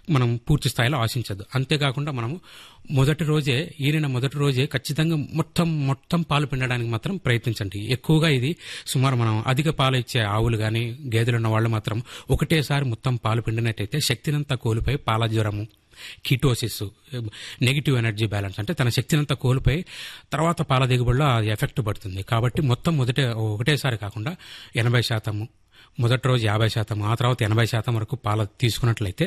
మనం పూర్తి స్థాయిలో ఆశించద్దు అంతేకాకుండా మనము మొదటి రోజే ఈనిన మొదటి రోజే ఖచ్చితంగా మొత్తం మొత్తం పాలు పిండడానికి మాత్రం ప్రయత్నించండి ఎక్కువగా ఇది సుమారు మనం అధిక పాలు ఇచ్చే ఆవులు కానీ గేదెలు ఉన్న వాళ్ళు మాత్రం ఒకటేసారి మొత్తం పాలు పిండినట్టయితే శక్తినంతా కోల్పోయి పాల జ్వరము కీటోసిస్ నెగిటివ్ ఎనర్జీ బ్యాలెన్స్ అంటే తన శక్తినంతా కోల్పోయి తర్వాత పాల దిగుబడిలో అది ఎఫెక్ట్ పడుతుంది కాబట్టి మొత్తం మొదటే ఒకటేసారి కాకుండా ఎనభై శాతము మొదటి రోజు యాభై శాతం ఆ తర్వాత ఎనభై శాతం వరకు పాల తీసుకున్నట్లయితే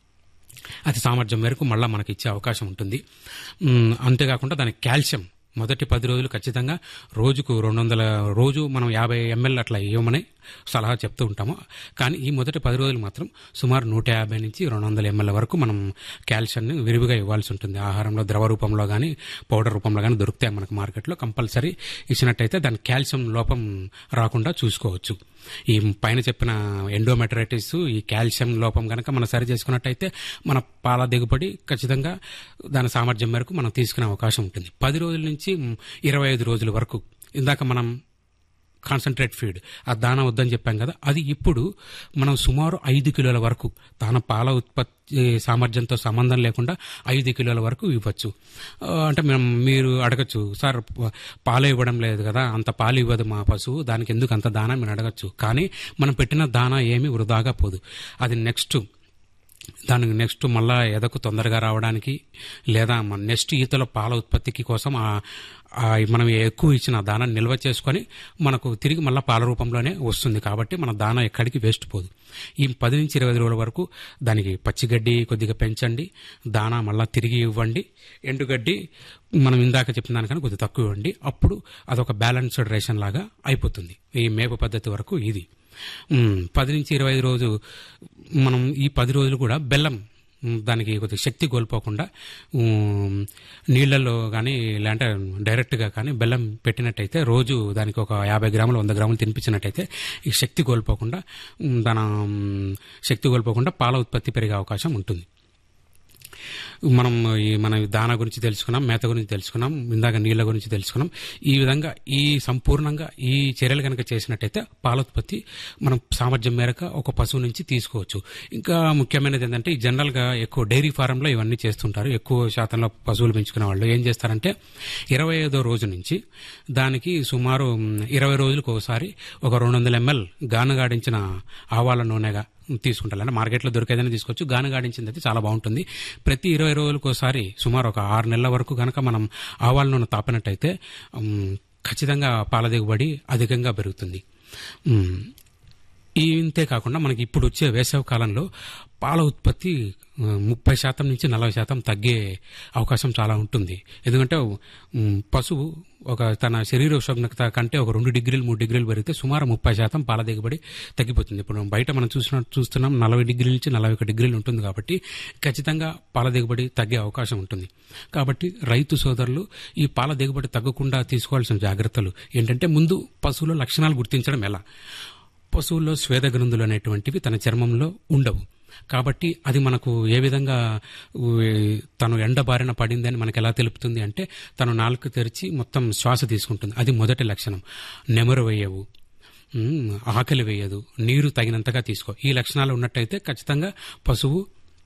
అది సామర్థ్యం మేరకు మళ్ళీ మనకి ఇచ్చే అవకాశం ఉంటుంది మ్, అంతేకాకుండా దానికి కాల్షియం మొదటి పది రోజులు ఖచ్చితంగా రోజుకు రెండు వందల రోజు మనం యాభై ఎంఎల్ అట్లా ఇవ్వమని సలహా చెప్తూ ఉంటాము కానీ ఈ మొదటి పది రోజులు మాత్రం సుమారు నూట యాభై నుంచి రెండు వందల ఎంఎల్ వరకు మనం కాల్షియాన్ని విరివిగా ఇవ్వాల్సి ఉంటుంది ఆహారంలో ద్రవ రూపంలో కానీ పౌడర్ రూపంలో కానీ దొరుకుతాయి మనకు మార్కెట్లో కంపల్సరీ ఇచ్చినట్టయితే దాని కాల్షియం లోపం రాకుండా చూసుకోవచ్చు ఈ పైన చెప్పిన ఎండోమెట్రైటిస్ ఈ కాల్షియం లోపం కనుక మనం సరి చేసుకున్నట్టయితే మన పాల దిగుబడి ఖచ్చితంగా దాని సామర్థ్యం మేరకు మనం తీసుకునే అవకాశం ఉంటుంది పది రోజుల నుంచి ఇరవై ఐదు రోజుల వరకు ఇందాక మనం కాన్సన్ట్రేట్ ఫీడ్ ఆ దానా వద్దని చెప్పాం కదా అది ఇప్పుడు మనం సుమారు ఐదు కిలోల వరకు తన పాల ఉత్పత్తి సామర్థ్యంతో సంబంధం లేకుండా ఐదు కిలోల వరకు ఇవ్వచ్చు ఆ, అంటే మనం మీరు అడగచ్చు సార్ ప- పాలు ఇవ్వడం లేదు కదా అంత పాలు ఇవ్వదు మా పశువు దానికి ఎందుకు అంత దానా మీరు అడగచ్చు కానీ మనం పెట్టిన దానా ఏమీ వృధాగా పోదు అది నెక్స్ట్ దానికి నెక్స్ట్ మళ్ళా ఎదకు తొందరగా రావడానికి లేదా మన నెక్స్ట్ ఈతల పాల ఉత్పత్తికి కోసం ఆ ఆ మనం ఎక్కువ ఇచ్చిన దానా నిల్వ చేసుకొని మనకు తిరిగి మళ్ళీ పాల రూపంలోనే వస్తుంది కాబట్టి మన దానా ఎక్కడికి వేస్ట్ పోదు ఈ పది నుంచి ఇరవై రోజుల వరకు దానికి పచ్చిగడ్డి కొద్దిగా పెంచండి దానా మళ్ళీ తిరిగి ఇవ్వండి ఎండుగడ్డి మనం ఇందాక చెప్పిన దానికన్నా కొద్దిగా తక్కువ ఇవ్వండి అప్పుడు అదొక బ్యాలెన్స్డ్ రేషన్ లాగా అయిపోతుంది ఈ మేపు పద్ధతి వరకు ఇది మ్, పది నుంచి ఇరవై ఐదు రోజు మనం ఈ పది రోజులు కూడా బెల్లం మ్, దానికి కొద్దిగా శక్తి కోల్పోకుండా ఉమ్, నీళ్లలో కానీ లేదంటే డైరెక్ట్గా కానీ బెల్లం పెట్టినట్టయితే రోజు దానికి ఒక యాభై గ్రాములు వంద గ్రాములు తినిపించినట్టయితే ఈ శక్తి కోల్పోకుండా ఉమ్, దాని ఉమ్, శక్తి కోల్పోకుండా పాల ఉత్పత్తి పెరిగే అవకాశం ఉంటుంది మనం ఈ మన దానా గురించి తెలుసుకున్నాం మేత గురించి తెలుసుకున్నాం ఇందాక నీళ్ల గురించి తెలుసుకున్నాం ఈ విధంగా ఈ సంపూర్ణంగా ఈ చర్యలు కనుక చేసినట్టయితే పాలోత్పత్తి మనం సామర్థ్యం మేరకు ఒక పశువు నుంచి తీసుకోవచ్చు ఇంకా ముఖ్యమైనది ఏంటంటే ఈ జనరల్గా ఎక్కువ డైరీ ఫారంలో ఇవన్నీ చేస్తుంటారు ఎక్కువ శాతంలో పశువులు పెంచుకునే వాళ్ళు ఏం చేస్తారంటే ఇరవై ఐదో రోజు నుంచి దానికి సుమారు మ్, ఇరవై రోజులకు ఒకసారి ఒక రెండు వందల ఎంఎల్ గానగాడించిన ఆవాల నూనెగా తీసుకుంటారు అంటే మార్కెట్లో దొరికేదని తీసుకోవచ్చు గానగాడించింది అయితే చాలా బాగుంటుంది ప్రతి ఇరవై రోజులకు ఒకసారి సుమారు ఒక ఆరు నెలల వరకు కనుక మనం ఆవాల నూనె తాపినట్టయితే ఉమ్, ఖచ్చితంగా పాల దిగుబడి అధికంగా పెరుగుతుంది ఉమ్, ఈ ఇంతే కాకుండా మనకి ఇప్పుడు వచ్చే వేసవి కాలంలో పాల ఉత్పత్తి ఆ, ముప్పై శాతం నుంచి నలభై శాతం తగ్గే అవకాశం చాలా ఉంటుంది ఎందుకంటే ఉమ్, పశువు ఒక తన శరీర ఉష్ణోగ్రత కంటే ఒక రెండు డిగ్రీలు మూడు డిగ్రీలు పెరిగితే సుమారు ముప్పై శాతం పాల దిగుబడి తగ్గిపోతుంది ఇప్పుడు మనం బయట మనం చూసిన చూస్తున్నాం నలభై డిగ్రీల నుంచి నలభై ఒక డిగ్రీలు ఉంటుంది కాబట్టి ఖచ్చితంగా పాల దిగుబడి తగ్గే అవకాశం ఉంటుంది కాబట్టి రైతు సోదరులు ఈ పాల దిగుబడి తగ్గకుండా తీసుకోవాల్సిన జాగ్రత్తలు ఏంటంటే ముందు పశువుల లక్షణాలు గుర్తించడం ఎలా పశువుల్లో స్వేద గ్రంథులు అనేటువంటివి తన చర్మంలో ఉండవు కాబట్టి అది మనకు ఏ విధంగా ఉ, తను ఎండ బారిన పడిందని మనకు ఎలా తెలుపుతుంది అంటే తను నాలుక తెరిచి మొత్తం శ్వాస తీసుకుంటుంది అది మొదటి లక్షణం నెమరు వేయవు ఉమ్, ఆకలి వేయదు నీరు తగినంతగా తీసుకో ఈ లక్షణాలు ఉన్నట్టయితే ఖచ్చితంగా పశువు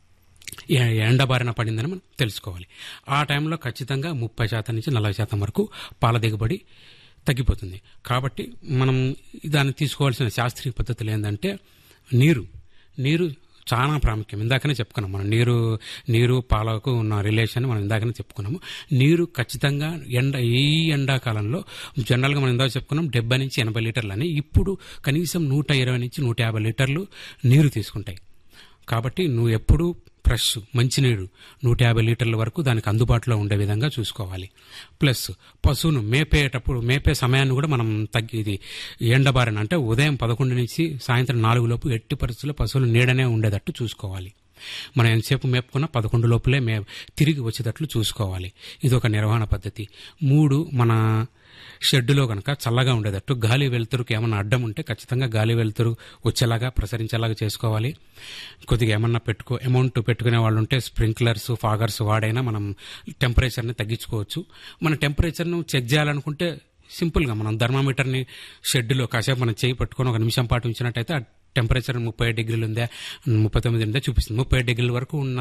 ఎ- ఎండబారిన పడిందని మనం తెలుసుకోవాలి ఆ టైంలో ఖచ్చితంగా ముప్పై శాతం నుంచి నలభై శాతం వరకు పాల దిగుబడి తగ్గిపోతుంది కాబట్టి మనం దాన్ని తీసుకోవాల్సిన శాస్త్రీయ పద్ధతులు ఏంటంటే నీరు నీరు చాలా ప్రాముఖ్యం ఇందాకనే చెప్పుకున్నాం మనం నీరు నీరు పాలకు ఉన్న రిలేషన్ మనం ఇందాకనే చెప్పుకున్నాము నీరు ఖచ్చితంగా ఎండ ఈ ఎండాకాలంలో జనరల్గా మనం ఇందాక చెప్పుకున్నాం డెబ్బై నుంచి ఎనభై లీటర్లు అని ఇప్పుడు కనీసం నూట ఇరవై నుంచి నూట యాభై లీటర్లు నీరు తీసుకుంటాయి కాబట్టి నువ్వు ఎప్పుడూ ఫ్రెష్ మంచినీరు నూట యాభై లీటర్ల వరకు దానికి అందుబాటులో ఉండే విధంగా చూసుకోవాలి ప్లస్ పశువును మేపేటప్పుడు మేపే సమయాన్ని కూడా మనం తగ్గి ఇది ఎండబారిన అంటే ఉదయం పదకొండు నుంచి సాయంత్రం నాలుగు లోపు ఎట్టి పరిస్థితుల్లో పశువులు నీడనే ఉండేటట్టు చూసుకోవాలి మనం ఎంతసేపు మేపుకున్నా పదకొండు లోపలే మే తిరిగి వచ్చేటట్లు చూసుకోవాలి ఇది ఒక నిర్వహణ పద్ధతి మూడు మన షెడ్డులో కనుక చల్లగా ఉండేటట్టు గాలి వెలుతురుకి ఏమన్నా అడ్డం ఉంటే ఖచ్చితంగా గాలి వెలుతురు వచ్చేలాగా ప్రసరించేలాగా చేసుకోవాలి కొద్దిగా ఏమన్నా పెట్టుకో అమౌంట్ పెట్టుకునే వాళ్ళు ఉంటే స్ప్రింక్లర్స్ ఫాగర్స్ వాడైనా మనం టెంపరేచర్ని తగ్గించుకోవచ్చు మన టెంపరేచర్ను చెక్ చేయాలనుకుంటే సింపుల్గా మనం థర్మామీటర్ని షెడ్లో కాసేపు మనం చేయి పట్టుకొని ఒక నిమిషం పాటు ఉంచినట్టయితే ఆ టెంపరేచర్ ముప్పై డిగ్రీలు ఉందా ముప్పై తొమ్మిది ఉందా చూపిస్తుంది ముప్పై డిగ్రీల వరకు ఉన్న